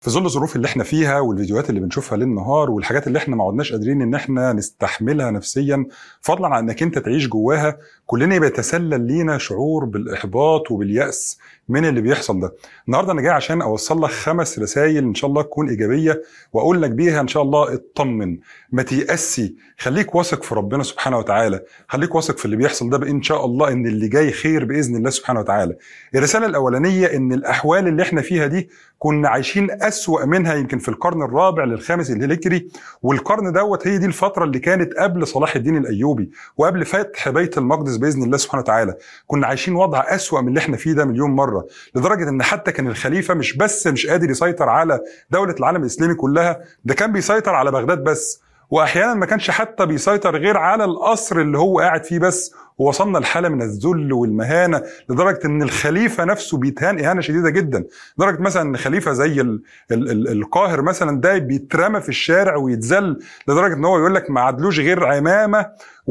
في ظل الظروف اللي احنا فيها والفيديوهات اللي بنشوفها ليل نهار والحاجات اللي احنا ما عدناش قادرين ان احنا نستحملها نفسيا فضلا عن انك انت تعيش جواها كلنا بيتسلل لينا شعور بالاحباط وبالياس من اللي بيحصل ده النهارده انا جاي عشان اوصل لك خمس رسائل ان شاء الله تكون ايجابيه واقول لك بيها ان شاء الله اطمن ما تيأسي خليك واثق في ربنا سبحانه وتعالى خليك واثق في اللي بيحصل ده بان شاء الله ان اللي جاي خير باذن الله سبحانه وتعالى الرساله الاولانيه ان الاحوال اللي احنا فيها دي كنا عايشين أسوأ منها يمكن في القرن الرابع للخامس الهجري والقرن دوت هي دي الفترة اللي كانت قبل صلاح الدين الأيوبي وقبل فتح بيت المقدس بإذن الله سبحانه وتعالى كنا عايشين وضع أسوأ من اللي احنا فيه ده مليون مرة لدرجة إن حتى كان الخليفة مش بس مش قادر يسيطر على دولة العالم الإسلامي كلها ده كان بيسيطر على بغداد بس واحيانا ما كانش حتى بيسيطر غير على القصر اللي هو قاعد فيه بس ووصلنا لحاله من الذل والمهانه لدرجه ان الخليفه نفسه بيتهان اهانه شديده جدا لدرجه مثلا ان خليفه زي ال ال ال القاهر مثلا ده بيترمى في الشارع ويتذل لدرجه ان هو يقول لك ما عدلوش غير عمامه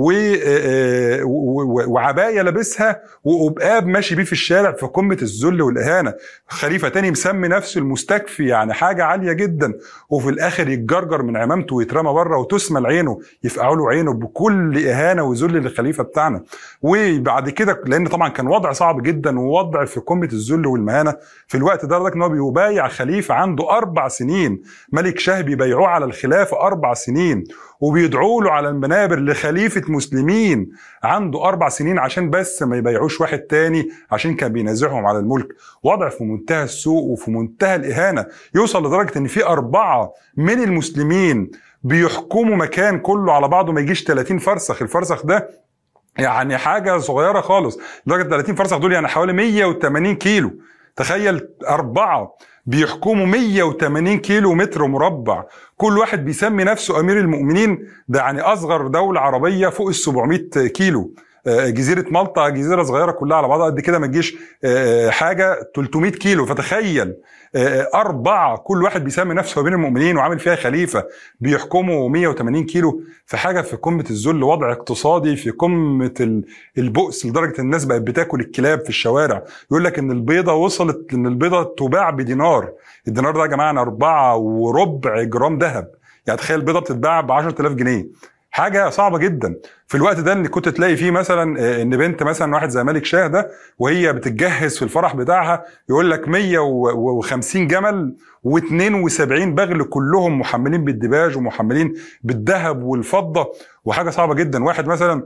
وعبايه لابسها وقباب ماشي بيه في الشارع في قمه الذل والاهانه خليفه تاني مسمي نفسه المستكفي يعني حاجه عاليه جدا وفي الاخر يتجرجر من عمامته ويترمى بره وتسمى عينه يفقعوا له عينه بكل اهانه وذل للخليفه بتاعنا وبعد كده لان طبعا كان وضع صعب جدا ووضع في قمه الذل والمهانه في الوقت ده لدرجه ان هو بيبايع خليفه عنده اربع سنين ملك شاه بيبايعوه على الخلافه اربع سنين وبيدعوا له على المنابر لخليفه مسلمين عنده اربع سنين عشان بس ما يبايعوش واحد تاني عشان كان بينازعهم على الملك وضع في منتهى السوء وفي منتهى الاهانه يوصل لدرجه ان في اربعه من المسلمين بيحكموا مكان كله على بعضه ما يجيش 30 فرسخ الفرسخ ده يعني حاجه صغيره خالص لدرجه 30 فرسخ دول يعني حوالي 180 كيلو تخيل أربعة بيحكموا 180 كيلو متر مربع كل واحد بيسمي نفسه أمير المؤمنين ده يعني أصغر دولة عربية فوق ال 700 كيلو جزيره مالطا جزيره صغيره كلها على بعضها قد كده ما تجيش حاجه 300 كيلو فتخيل أربعة كل واحد بيسمي نفسه بين المؤمنين وعامل فيها خليفة بيحكموا 180 كيلو في حاجة في قمة الذل وضع اقتصادي في قمة البؤس لدرجة الناس بقت بتاكل الكلاب في الشوارع يقول لك إن البيضة وصلت إن البيضة تباع بدينار الدينار ده يا جماعة أربعة وربع جرام ذهب يعني تخيل البيضة بتتباع ب 10000 جنيه حاجه صعبه جدا في الوقت ده ان كنت تلاقي فيه مثلا ان بنت مثلا واحد زي ملك شاه ده وهي بتتجهز في الفرح بتاعها يقول لك 150 جمل و72 بغل كلهم محملين بالدباج ومحملين بالذهب والفضه وحاجه صعبه جدا واحد مثلا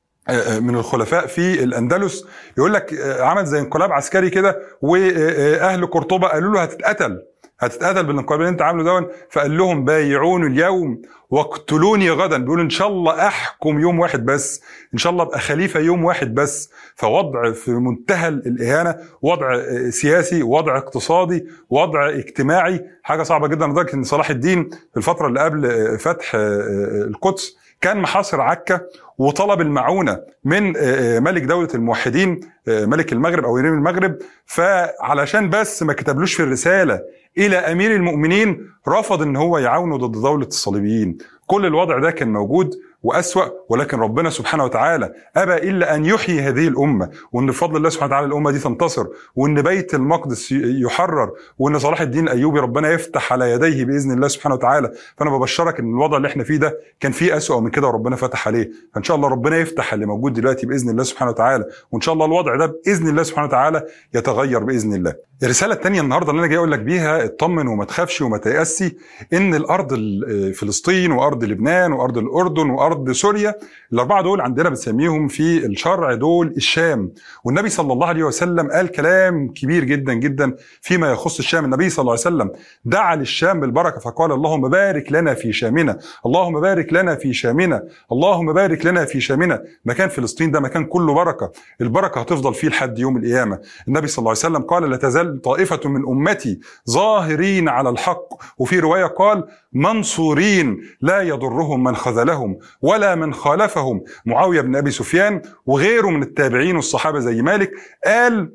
من الخلفاء في الاندلس يقول لك عمل زي انقلاب عسكري كده واهل قرطبه قالوا له هتتقتل هتتقتل بالانقلاب اللي انت عامله دون فقال لهم بايعوني اليوم واقتلوني غدا بيقول ان شاء الله احكم يوم واحد بس ان شاء الله ابقى خليفه يوم واحد بس فوضع في منتهى الاهانه وضع سياسي وضع اقتصادي وضع اجتماعي حاجه صعبه جدا لدرجه ان صلاح الدين في الفتره اللي قبل فتح القدس كان محاصر عكا وطلب المعونه من ملك دوله الموحدين ملك المغرب او امير المغرب فعلشان بس ما كتبلوش في الرساله الى امير المؤمنين رفض ان هو يعاونه ضد دوله الصليبيين كل الوضع ده كان موجود وأسوأ ولكن ربنا سبحانه وتعالى أبى إلا أن يحيي هذه الأمة وأن بفضل الله سبحانه وتعالى الأمة دي تنتصر وأن بيت المقدس يحرر وأن صلاح الدين الأيوبي ربنا يفتح على يديه بإذن الله سبحانه وتعالى فأنا ببشرك أن الوضع اللي احنا فيه ده كان فيه أسوأ من كده وربنا فتح عليه فإن شاء الله ربنا يفتح اللي موجود دلوقتي بإذن الله سبحانه وتعالى وإن شاء الله الوضع ده بإذن الله سبحانه وتعالى يتغير بإذن الله الرسالة الثانية النهاردة اللي أنا جاي أقول لك بيها اطمن وما تخافش وما تيأسي إن الأرض فلسطين وأرض لبنان وأرض الأردن وأرض سوريا الأربعة دول عندنا بنسميهم في الشرع دول الشام والنبي صلى الله عليه وسلم قال كلام كبير جدا جدا فيما يخص الشام النبي صلى الله عليه وسلم دعا للشام بالبركة فقال اللهم بارك لنا في شامنا اللهم بارك لنا في شامنا اللهم بارك لنا في شامنا مكان فلسطين ده مكان كله بركة البركة هتفضل فيه لحد يوم القيامة النبي صلى الله عليه وسلم قال لا تزال طائفة من أمتي ظاهرين على الحق وفي رواية قال منصورين لا يضرهم من خذلهم ولا من خالفهم معاوية بن أبي سفيان وغيره من التابعين والصحابة زي مالك قال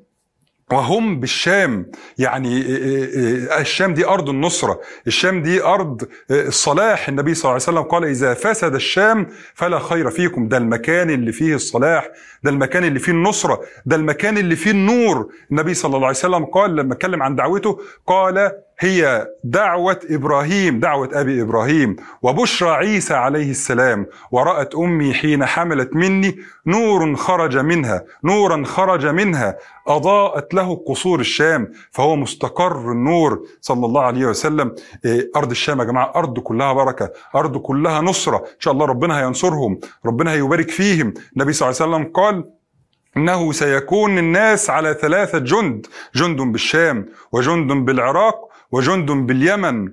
وهم بالشام يعني الشام دي أرض النصرة الشام دي أرض الصلاح النبي صلى الله عليه وسلم قال إذا فسد الشام فلا خير فيكم ده المكان اللي فيه الصلاح ده المكان اللي فيه النصرة ده المكان اللي فيه النور النبي صلى الله عليه وسلم قال لما اتكلم عن دعوته قال هي دعوة إبراهيم دعوة أبي إبراهيم وبشرى عيسى عليه السلام ورأت أمي حين حملت مني نور خرج منها نورا خرج منها أضاءت له قصور الشام فهو مستقر النور صلى الله عليه وسلم إيه، أرض الشام يا جماعة أرض كلها بركة أرض كلها نصرة إن شاء الله ربنا هينصرهم ربنا هيبارك فيهم النبي صلى الله عليه وسلم قال انه سيكون الناس على ثلاثه جند جند بالشام وجند بالعراق وجند باليمن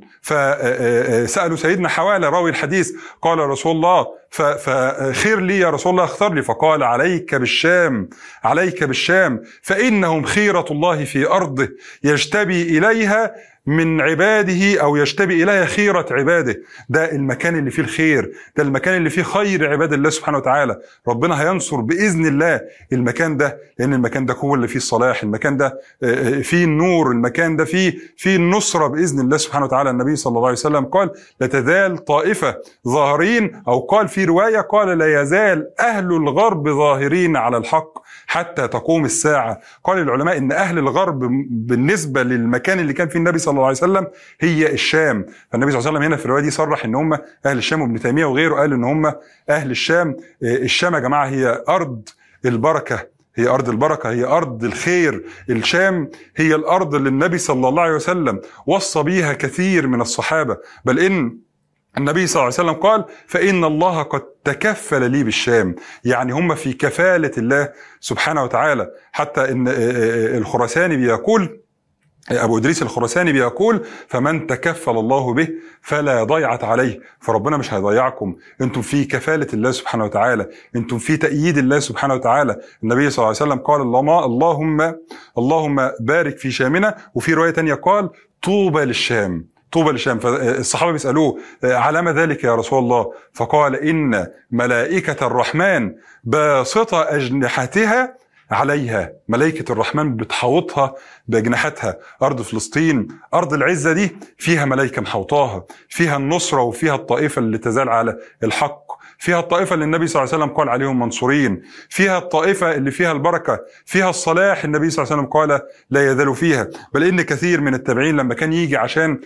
فسالوا سيدنا حواله راوي الحديث قال رسول الله فخير لي يا رسول الله اختار لي فقال عليك بالشام عليك بالشام فانهم خيره الله في ارضه يجتبي اليها من عباده او يشتبه اليها خيره عباده ده المكان اللي فيه الخير ده المكان اللي فيه خير عباد الله سبحانه وتعالى ربنا هينصر باذن الله المكان ده لان المكان ده هو اللي فيه الصلاح المكان ده آه، آه، فيه النور المكان ده فيه فيه النصره باذن الله سبحانه وتعالى النبي صلى الله عليه وسلم قال لا تزال طائفه ظاهرين او قال في روايه قال لا يزال اهل الغرب ظاهرين على الحق حتى تقوم الساعه قال العلماء ان اهل الغرب بالنسبه للمكان اللي كان فيه النبي صلى الله عليه وسلم هي الشام فالنبي صلى الله عليه وسلم هنا في الروايه دي صرح ان هم اهل الشام وابن تيميه وغيره قال ان هم اهل الشام آه، الشام يا جماعه هي ارض البركه هي أرض البركة هي أرض الخير الشام هي الأرض اللي النبي صلى الله عليه وسلم وصى بيها كثير من الصحابة بل إن النبي صلى الله عليه وسلم قال فإن الله قد تكفل لي بالشام يعني هم في كفالة الله سبحانه وتعالى حتى إن آه، آه، الخرساني بيقول ابو ادريس الخراساني بيقول فمن تكفل الله به فلا ضيعت عليه فربنا مش هيضيعكم انتم في كفاله الله سبحانه وتعالى انتم في تأييد الله سبحانه وتعالى النبي صلى الله عليه وسلم قال اللهم اللهم بارك في شامنا وفي روايه تانية قال طوبى للشام طوبى للشام فالصحابه بيسالوه على ما ذلك يا رسول الله فقال ان ملائكه الرحمن باسطه اجنحتها عليها ملائكة الرحمن بتحوطها بأجنحتها أرض فلسطين أرض العزة دي فيها ملائكة محوطاها فيها النصرة وفيها الطائفة اللي تزال على الحق فيها الطائفة اللي النبي صلى الله عليه وسلم قال عليهم منصورين فيها الطائفة اللي فيها البركة فيها الصلاح النبي صلى الله عليه وسلم قال لا يزال فيها بل إن كثير من التابعين لما كان يجي عشان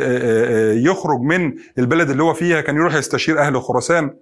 يخرج من البلد اللي هو فيها كان يروح يستشير أهل خراسان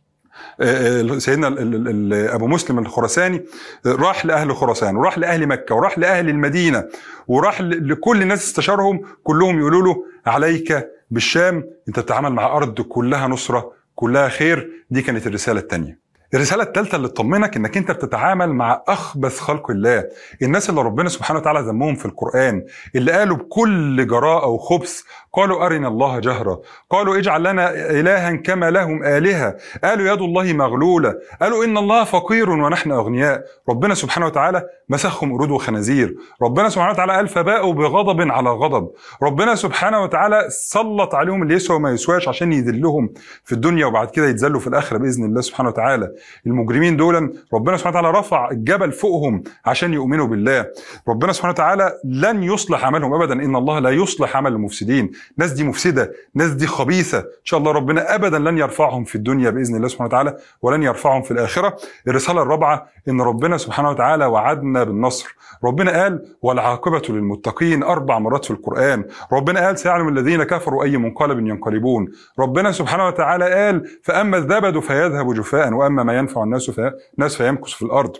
سيدنا ابو مسلم الخراساني راح لاهل خراسان وراح لاهل مكه وراح لاهل المدينه وراح لكل الناس استشارهم كلهم يقولوا له عليك بالشام انت بتتعامل مع ارض كلها نصره كلها خير دي كانت الرساله الثانيه الرساله الثالثه اللي تطمنك انك انت بتتعامل مع اخبث خلق الله الناس اللي ربنا سبحانه وتعالى ذمهم في القران اللي قالوا بكل جراءه وخبث قالوا أرنا الله جهرة قالوا اجعل لنا إلها كما لهم آلهة قالوا يد الله مغلولة قالوا إن الله فقير ونحن أغنياء ربنا سبحانه وتعالى مسخهم قرود وخنازير ربنا سبحانه وتعالى قال فباءوا بغضب على غضب ربنا سبحانه وتعالى سلط عليهم اللي يسوى وما يسواش عشان يذلهم في الدنيا وبعد كده يتذلوا في الآخرة بإذن الله سبحانه وتعالى المجرمين دول ربنا سبحانه وتعالى رفع الجبل فوقهم عشان يؤمنوا بالله ربنا سبحانه وتعالى لن يصلح عملهم أبدا إن الله لا يصلح عمل المفسدين ناس دي مفسده ناس دي خبيثه ان شاء الله ربنا ابدا لن يرفعهم في الدنيا باذن الله سبحانه وتعالى ولن يرفعهم في الاخره الرساله الرابعه ان ربنا سبحانه وتعالى وعدنا بالنصر ربنا قال والعاقبه للمتقين اربع مرات في القران ربنا قال سيعلم الذين كفروا اي منقلب ينقلبون ربنا سبحانه وتعالى قال فاما الزبد فيذهب جفاء واما ما ينفع الناس فناس فيمكث في الارض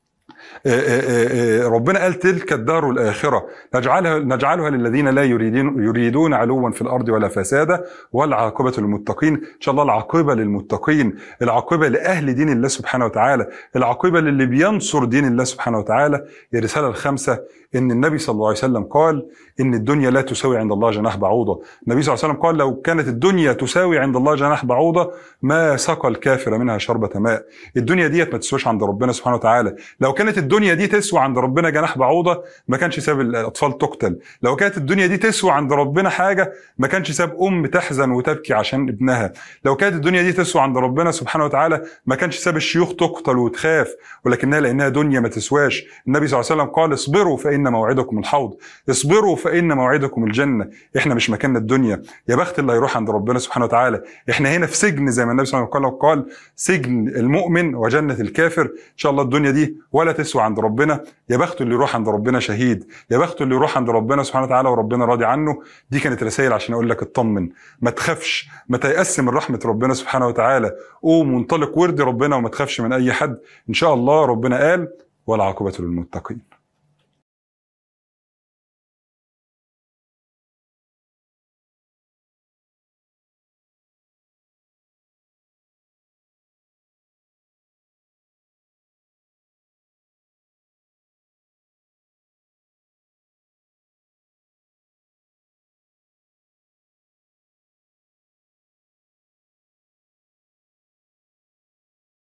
آه، آه، آه، ربنا قال تلك الدار الآخرة نجعلها, نجعلها للذين لا يريدون, يريدون علوا في الأرض ولا فسادا والعاقبة للمتقين إن شاء الله العاقبة للمتقين العاقبة لأهل دين الله سبحانه وتعالى العاقبة للي بينصر دين الله سبحانه وتعالى الرسالة الخامسة ان النبي صلى الله عليه وسلم قال ان الدنيا لا تساوي عند الله جناح بعوضه النبي صلى الله عليه وسلم قال لو كانت الدنيا تساوي عند الله جناح بعوضه ما سقى الكافر منها شربة ماء الدنيا ديت ما تسواش عند ربنا سبحانه وتعالى لو كانت الدنيا دي تسوى عند ربنا جناح بعوضه ما كانش ساب الاطفال تقتل لو كانت الدنيا دي تسوى عند ربنا حاجه ما كانش ساب ام تحزن وتبكي عشان ابنها لو كانت الدنيا دي تسوى عند ربنا سبحانه وتعالى ما كانش ساب الشيوخ تقتل وتخاف ولكنها لانها دنيا ما تسواش النبي صلى الله عليه وسلم قال اصبروا فان فان موعدكم الحوض اصبروا فان موعدكم الجنه احنا مش مكاننا الدنيا يا بخت اللي هيروح عند ربنا سبحانه وتعالى احنا هنا في سجن زي ما النبي صلى الله عليه وسلم قال سجن المؤمن وجنه الكافر ان شاء الله الدنيا دي ولا تسوى عند ربنا يا بخت اللي يروح عند ربنا شهيد يا بخت اللي يروح عند ربنا سبحانه وتعالى وربنا راضي عنه دي كانت رسائل عشان اقول لك اطمن ما تخافش ما تيأس من رحمه ربنا سبحانه وتعالى قوم وانطلق وارضي ربنا وما تخافش من اي حد ان شاء الله ربنا قال والعاقبه للمتقين